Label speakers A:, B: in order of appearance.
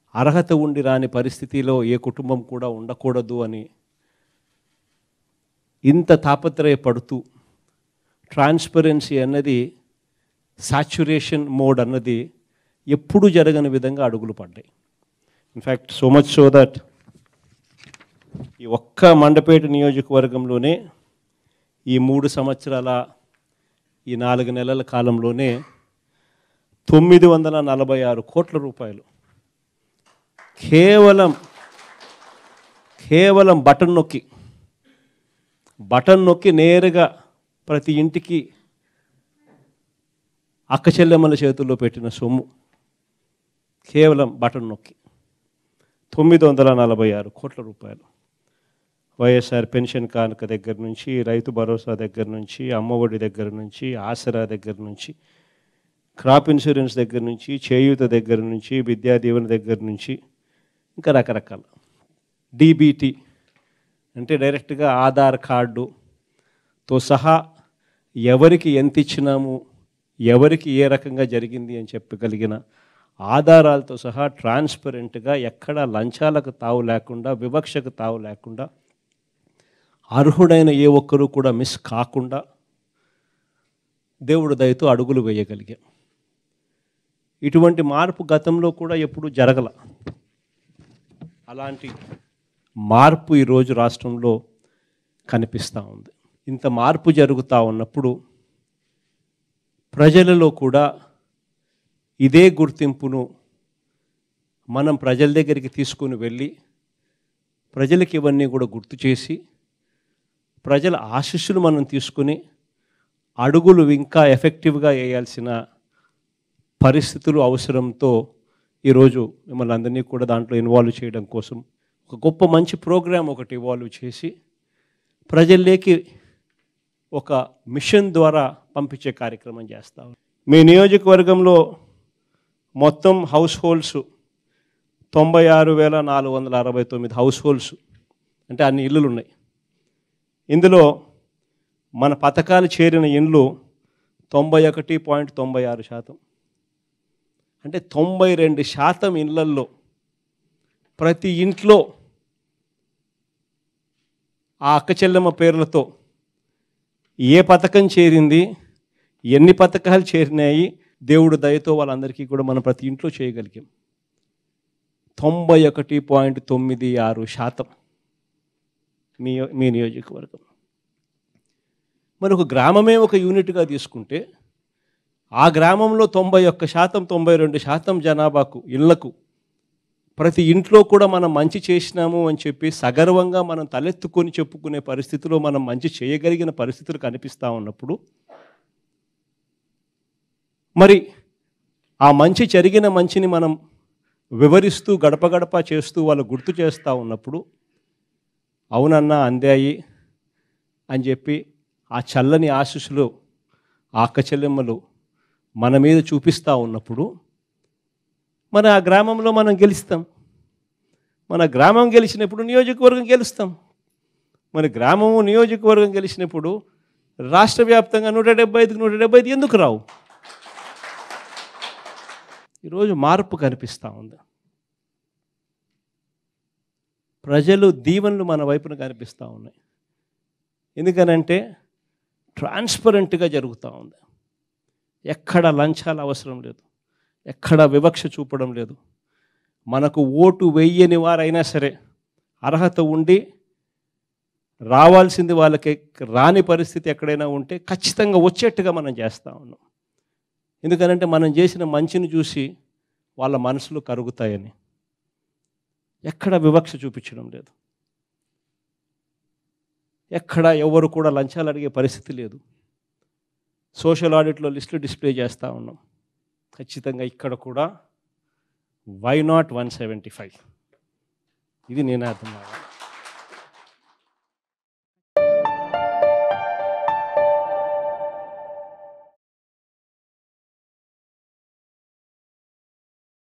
A: అర్హత ఉండి రాని పరిస్థితిలో ఏ కుటుంబం కూడా ఉండకూడదు అని ఇంత తాపత్రయపడుతూ ట్రాన్స్పరెన్సీ అన్నది సాచురేషన్ మోడ్ అన్నది ఎప్పుడు జరగని విధంగా అడుగులు పడ్డాయి in fact so much so that ఈ ఒక్క మండపేట నియోజకవర్గంలోనే ఈ మూడు సంవత్సరాల ఈ నాలుగు నెలల కాలంలోనే తొమ్మిది వందల నలభై ఆరు కోట్ల రూపాయలు కేవలం కేవలం బటన్ నొక్కి బటన్ నొక్కి నేరుగా ప్రతి ఇంటికి అక్క చెల్లెమ్మల చేతుల్లో పెట్టిన సొమ్ము కేవలం బటన్ నొక్కి తొమ్మిది వందల నలభై ఆరు కోట్ల రూపాయలు వైఎస్ఆర్ పెన్షన్ కానుక దగ్గర నుంచి రైతు భరోసా దగ్గర నుంచి అమ్మఒడి దగ్గర నుంచి ఆసరా దగ్గర నుంచి క్రాప్ ఇన్సూరెన్స్ దగ్గర నుంచి చేయూత దగ్గర నుంచి విద్యా దీవెన దగ్గర నుంచి ఇంకా రకరకాల డీబీటీ అంటే డైరెక్ట్గా ఆధార్ కార్డుతో సహా ఎవరికి ఎంత ఇచ్చినాము ఎవరికి ఏ రకంగా జరిగింది అని చెప్పగలిగిన ఆధారాలతో సహా ట్రాన్స్పరెంట్గా ఎక్కడ లంచాలకు తావు లేకుండా వివక్షకు తావు లేకుండా అర్హుడైన ఏ ఒక్కరూ కూడా మిస్ కాకుండా దేవుడు దయతో అడుగులు వేయగలిగాం ఇటువంటి మార్పు గతంలో కూడా ఎప్పుడూ జరగల అలాంటి మార్పు ఈరోజు రాష్ట్రంలో కనిపిస్తూ ఉంది ఇంత మార్పు జరుగుతూ ఉన్నప్పుడు ప్రజలలో కూడా ఇదే గుర్తింపును మనం ప్రజల దగ్గరికి తీసుకుని వెళ్ళి ప్రజలకి ఇవన్నీ కూడా గుర్తు చేసి ప్రజల ఆశీస్సులు మనం తీసుకుని అడుగులు ఇంకా ఎఫెక్టివ్గా వేయాల్సిన పరిస్థితులు అవసరంతో ఈరోజు మిమ్మల్ని అందరినీ కూడా దాంట్లో ఇన్వాల్వ్ చేయడం కోసం ఒక గొప్ప మంచి ప్రోగ్రాం ఒకటి ఇన్వాల్వ్ చేసి ప్రజల్లోకి ఒక మిషన్ ద్వారా పంపించే కార్యక్రమం చేస్తాం మీ నియోజకవర్గంలో మొత్తం హౌస్ హోల్డ్స్ తొంభై ఆరు వేల నాలుగు వందల అరవై తొమ్మిది హౌస్ హోల్డ్స్ అంటే అన్ని ఇల్లులు ఉన్నాయి ఇందులో మన పథకాలు చేరిన ఇండ్లు తొంభై ఒకటి పాయింట్ తొంభై ఆరు శాతం అంటే తొంభై రెండు శాతం ఇళ్లల్లో ప్రతి ఇంట్లో ఆ అక్క చెల్లెమ్మ పేర్లతో ఏ పథకం చేరింది ఎన్ని పథకాలు చేరినాయి దేవుడు దయతో వాళ్ళందరికీ కూడా మనం ప్రతి ఇంట్లో చేయగలిగాం తొంభై ఒకటి పాయింట్ తొమ్మిది ఆరు శాతం మీ మీ నియోజకవర్గం మరి ఒక గ్రామమే ఒక యూనిట్గా తీసుకుంటే ఆ గ్రామంలో తొంభై ఒక్క శాతం తొంభై రెండు శాతం జనాభాకు ఇళ్లకు ప్రతి ఇంట్లో కూడా మనం మంచి చేసినాము అని చెప్పి సగర్వంగా మనం తలెత్తుకొని చెప్పుకునే పరిస్థితిలో మనం మంచి చేయగలిగిన పరిస్థితులు కనిపిస్తూ ఉన్నప్పుడు మరి ఆ మంచి జరిగిన మంచిని మనం వివరిస్తూ గడప గడప చేస్తూ వాళ్ళు గుర్తు చేస్తూ ఉన్నప్పుడు అవునన్నా అందాయి అని చెప్పి ఆ చల్లని ఆశీస్సులు ఆ అక్క చెల్లెమ్మలు మన మీద చూపిస్తూ ఉన్నప్పుడు మన ఆ గ్రామంలో మనం గెలుస్తాం మన గ్రామం గెలిచినప్పుడు నియోజకవర్గం గెలుస్తాం మన గ్రామము నియోజకవర్గం గెలిచినప్పుడు రాష్ట్ర వ్యాప్తంగా నూట డెబ్బై ఐదుకి నూట డెబ్బై ఐదు ఎందుకు రావు ఈరోజు మార్పు కనిపిస్తూ ఉంది ప్రజలు దీవెనలు మన వైపున కనిపిస్తూ ఉన్నాయి ఎందుకనంటే ట్రాన్స్పరెంట్గా జరుగుతూ ఉంది ఎక్కడ లంచాలు అవసరం లేదు ఎక్కడ వివక్ష చూపడం లేదు మనకు ఓటు వెయ్యని వారైనా సరే అర్హత ఉండి రావాల్సింది వాళ్ళకి రాని పరిస్థితి ఎక్కడైనా ఉంటే ఖచ్చితంగా వచ్చేట్టుగా మనం చేస్తూ ఉన్నాం ఎందుకనంటే మనం చేసిన మంచిని చూసి వాళ్ళ మనసులు కరుగుతాయని ఎక్కడ వివక్ష చూపించడం లేదు ఎక్కడ ఎవరు కూడా లంచాలు అడిగే పరిస్థితి లేదు సోషల్ ఆడిట్లో లిస్టులు డిస్ప్లే చేస్తూ ఉన్నాం ఖచ్చితంగా ఇక్కడ కూడా why not one seventy five ఇది నేను అర్థం